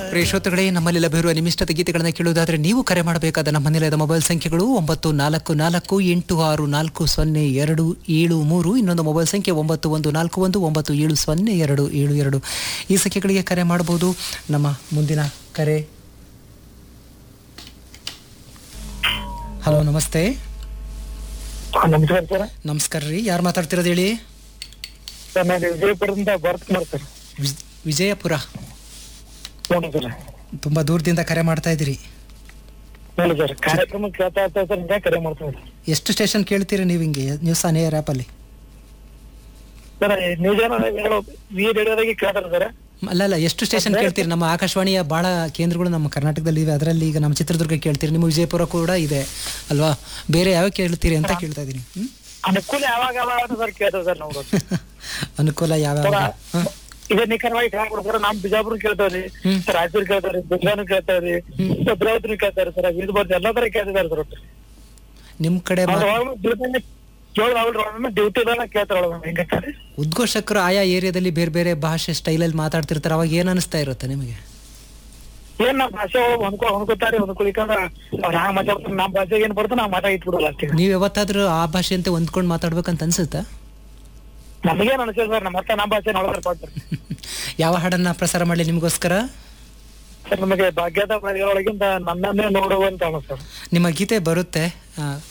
ಪ್ರಿಯ ಶ್ರೋತೃಗಳೇ ನಮ್ಮಲ್ಲಿ ಲಭ್ಯವಿರುವ ನಿಮಿಷ್ಟದ ಗೀತೆಗಳನ್ನು ಕೇಳುವುದಾದರೆ ನೀವು ಕರೆ ಮಾಡಬೇಕಾದ ನಮ್ಮ ನಿಲಯದ ಮೊಬೈಲ್ ಸಂಖ್ಯೆಗಳು ಒಂಬತ್ತು ನಾಲ್ಕು ನಾಲ್ಕು ಎಂಟು ಆರು ನಾಲ್ಕು ಸೊನ್ನೆ ಎರಡು ಏಳು ಮೂರು ಇನ್ನೊಂದು ಮೊಬೈಲ್ ಸಂಖ್ಯೆ ಒಂಬತ್ತು ಒಂದು ನಾಲ್ಕು ಒಂದು ಒಂಬತ್ತು ಏಳು ಸೊನ್ನೆ ಎರಡು ಏಳು ಎರಡು ಈ ಸಂಖ್ಯೆಗಳಿಗೆ ಕರೆ ಮಾಡಬಹುದು ನಮ್ಮ ಮುಂದಿನ ಕರೆ ಹಲೋ ನಮಸ್ತೆ ನಮಸ್ಕಾರ ಸರ್ ನಮಸ್ಕಾರ ರೀ ಯಾರು ಮಾತಾಡ್ತಿರೋದು ಹೇಳಿ ಸರ್ ನಾನು ವಿಜಯಪುರದಿಂದ ಭರತ್ ಕುಮಾರ್ ಸರ್ ವಿಜ್- ವಿಜಯಪುರ ನೋಡಿ ಸರ್ ತುಂಬ ದೂರದಿಂದ ಕರೆ ಮಾಡ್ತಾ ಇದ್ದೀರಿ ನೋಡಿ ಸರ್ ಕಾರ್ಯಕ್ರಮ ಕೇಳ್ತಾ ಇರ್ತಾ ಸರ್ ಹಿಂಗೆ ಕರೆ ಮಾಡ್ತೀನಿ ಎಷ್ಟು ಸ್ಟೇಷನ್ ಕೇಳ್ತೀರಿ ನೀವು ಹಿಂಗೆ ನ್ಯೂಸ್ ಆನ್ ಏರ್ ಆ್ಯಪಲ್ಲಿ ಸರ್ ನ್ಯೂಸ್ ವಿ ರೇಡಿಯೋದಾಗೆ ಕೇಳ್ತಾರೆ ಸರ್ ಅಲ್ಲ ಅಲ್ಲ ಎಷ್ಟು ಸ್ಟೇಷನ್ ಕೇಳ್ತೀರಿ ನಮ್ಮ ಆಕಾಶವಾಣಿಯ ಬಹಳ ಕೇಂದ್ರಗಳು ನಮ್ಮ ಕರ್ನಾಟಕದಲ್ಲಿ ಇವೆ ಅದರಲ್ಲಿ ಈಗ ನಮ್ಮ ಚಿತ್ರದುರ್ಗ ಕೇಳ್ತೀರಿ ನಿಮ್ಮ ವಿಜಯಪುರ ಕೂಡ ಇದೆ ಅಲ್ವಾ ಬೇರೆ ಯಾವ ಕೇಳ್ತೀರಿ ಅಂತ ಕೇಳ್ತಾ ಇದ್ದೀನಿ ಹ್ಮ್? ಅನುಕೂಲ ಯಾವಾಗ ಯಾವಾಗ ಸರ್ ಕೇಳ್ತಾರೆ ಸರ್ ನಾವು ಅನುಕೂಲ ಯಾವ್ಯಾವ ಹ? ಇದೇ ನಿಖರವಾಗಿ ಹೇಳ್ಕೊಡ್ತಾರೆ ಸರ್ ನಮ್ ಬಿಜಾಪುರ ಕೇಳ್ತಾವ್ರಿ ಹ್ಮ್. ರಾಯಚೂರು ಕೇಳ್ತಾವ್ರಿ ಬೆಂಗಳೂರು ಕೇಳ್ತಾವ್ರಿ ಭದ್ರಾವತಿ ಕೇಳ್ತಾರೆ ಸರ್ ಇದು ಬರ್ದು ಎಲ್ಲಾ ತರ ಕೇಳ್ತಿದ್ದಾರೆ ಸರ್ ಒಟ್ಟು ನಿಮ್ ಕಡೆ ಮಾ- ಅವ್ರು ಡ್ಯೂಟಿ ಕೇಳಿ ಅವ್ರು ಡ್ಯೂಟಿ ಕೇಳ್ತಾರೆ ಒಳಗೆ ಹೆಂಗೆ ಉದ್ಘೋಷಕರು ಆಯಾ ಏರಿಯಾದಲ್ಲಿ ಬೇರೆ ಬೇರೆ ಭಾಷೆ ಸ್ಟೈಲಲ್ಲಿ ಮಾತಾಡ್ತಿರ್ತಾರೆ ಅವಾಗ ಏನ್ ಅನಿಸ್ತಾ ಇರುತ್ತೆ ನಿಮಗೆ ಏನ್ ನಾವ್ ಭಾಷೆ ಹೊಂದ್ಕೊ ಹೊಂದ್ಕೋತಾರೆ ಹೊಂದ್ಕೊಳಿಕಂದ್ರ ಅವ್ರ ಹ್ಯಾಂಗ ಮಾತಾಡ್ತಾರೆ ನಮ್ ಭಾಷೆಗೆ ಏನ್ ಬರ್ತೋ ನಾವ್ ಮಾತಾಡಿ ಇಟ್ಬಿಡಲ್ಲ ಅಷ್ಟೇ ನೀವು ಯಾವತ್ತಾದ್ರೂ ಆ ಭಾಷೆಯಂತೆ ಹೊಂದ್ಕೊಂಡು ಮಾತಾಡ್ಬೇಕಂತ ಅನ್ಸುತ್ತಾ ನಮಗೇನ್ ಅನ್ಸಲ್ಲ ಸರ್ ನಮ್ಮ ಮತ್ತೆ ನಮ್ಮ ಭಾಷೆ ನೋಡಿದ್ರೆ ಪಾಡ್ತಾರೆ ಯಾವ ಹಾಡನ್ನ ಪ್ರಸಾರ ಮಾಡಲಿ ನಿಮಗೋಸ್ಕರ ಸರ್ ನಮಗೆ ಭಾಗ್ಯದ ಒಳಗಿಂದ ನನ್ನನ್ನೇ ನೋಡುವಂತ ಅನಿಸ್ತದೆ ನಿಮ್ಮ ಗೀತೆ ಬರುತ್ತೆ ಆ,